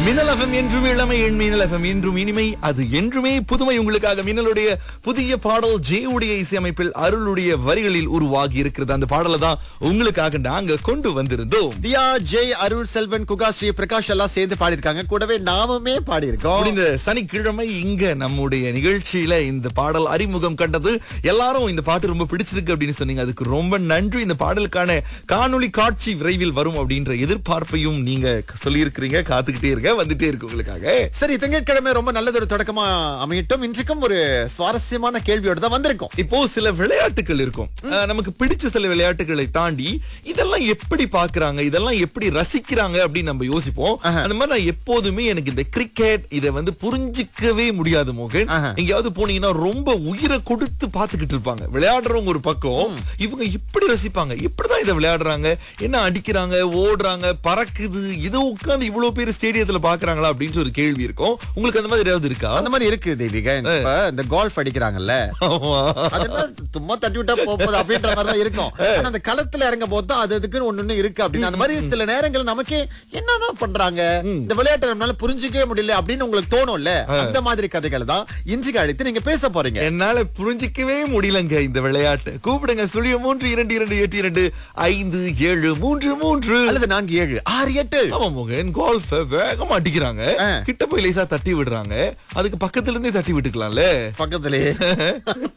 மின்னல் எஃப்எம் என்றும் இளமை என் மின்னல் எஃப்எம் என்றும் இனிமை அது என்றுமே புதுமை உங்களுக்காக மின்னலுடைய புதிய பாடல் ஜே உடைய இசையமைப்பில் அருளுடைய வரிகளில் உருவாகி இருக்கிறது அந்த பாடலை தான் உங்களுக்காக நாங்க கொண்டு வந்திருந்தோம் தியா ஜெய் அருள் செல்வன் குகா ஸ்ரீ பிரகாஷ் எல்லாம் சேர்ந்து பாடியிருக்காங்க கூடவே நாமுமே பாடியிருக்கோம் முடிந்த சனிக்கிழமை இங்க நம்முடைய நிகழ்ச்சியில இந்த பாடல் அறிமுகம் கண்டது எல்லாரும் இந்த பாட்டு ரொம்ப பிடிச்சிருக்கு அப்படின்னு சொன்னீங்க அதுக்கு ரொம்ப நன்றி இந்த பாடலுக்கான காணொளி காட்சி விரைவில் வரும் அப்படின்ற எதிர்பார்ப்பையும் நீங்க சொல்லியிருக்கிறீங்க காத்துக்கிட்டே இருக்க வந்துட்டே இருக்கு உங்களுக்காக சரி திங்கட்கிழமை ரொம்ப நல்லதொரு தொடக்கமா அமையட்டும் இன்றைக்கும் ஒரு சுவாரஸ்யமான கேள்வியோட தான் வந்திருக்கோம் இப்போ சில விளையாட்டுகள் இருக்கும் அஹ், நமக்கு பிடிச்ச சில விளையாட்டுகளை தாண்டி இதெல்லாம் எப்படி பாக்குறாங்க இதெல்லாம் எப்படி ரசிக்கிறாங்க அப்படின்னு நம்ம யோசிப்போம் அந்த மாதிரி நான் எப்போதுமே எனக்கு இந்த கிரிக்கெட் இதை வந்து புரிஞ்சிக்கவே முடியாது மோகன் ஆஹா. எங்கேயாவது போனீங்கன்னா ரொம்ப உயிரை கொடுத்து பாத்துக்கிட்டு இருப்பாங்க விளையாடுறவங்க ஒரு பக்கம் இவங்க இப்படி ரசிப்பாங்க இப்படிதான் இதை விளையாடுறாங்க என்ன அடிக்கிறாங்க ஓடுறாங்க பறக்குது இதை உட்கார்ந்து இவ்வளவு பேர் ஸ்டேடியத்துல பாக்குறாங்களா அப்படின்ற ஒரு கேள்வி இருக்கும் உங்களுக்கு அந்த மாதிரி ஏதாவது இருக்கா அந்த மாதிரி இருக்கு தேவிகா இப்ப இந்த கோல்ஃப் அடிக்கிறாங்கல்ல ஆமா. அதெல்லாம் சும்மா தட்டி விட்டா போகுது அப்படின்ற மாதிரி தான் இருக்கும் ஆனா அந்த களத்துல இறங்க போது தான் அது அதுக்குன்னு ஒண்ணு ஒண்ணு இருக்கு அப்படின்னு அந்த மாதிரி சில நேரங்கள் நமக்கே என்னதான் பண்றாங்க இந்த விளையாட்டை நம்மளால புரிஞ்சுக்கவே முடியல அப்படின்னு உங்களுக்கு தோணும்ல அந்த மாதிரி கதைகள் தான் இன்றைக்கு அழைத்து நீங்க பேச போறீங்க என்னால புரிஞ்சிக்கவே முடியலங்க இந்த விளையாட்டு கூப்பிடுங்க சுழிய மூன்று இரண்டு இரண்டு எட்டு இரண்டு ஐந்து ஏழு மூன்று மூன்று அல்லது நான்கு ஏழு ஆறு எட்டு ஆமா மோகன் கோல்ஃப வேகமா அடிக்கிறாங்க ஆ. கிட்ட போய் லேசா தட்டி விடுறாங்க அதுக்கு பக்கத்துல இருந்தே தட்டி விட்டுக்கலாம்ல பக்கத்திலே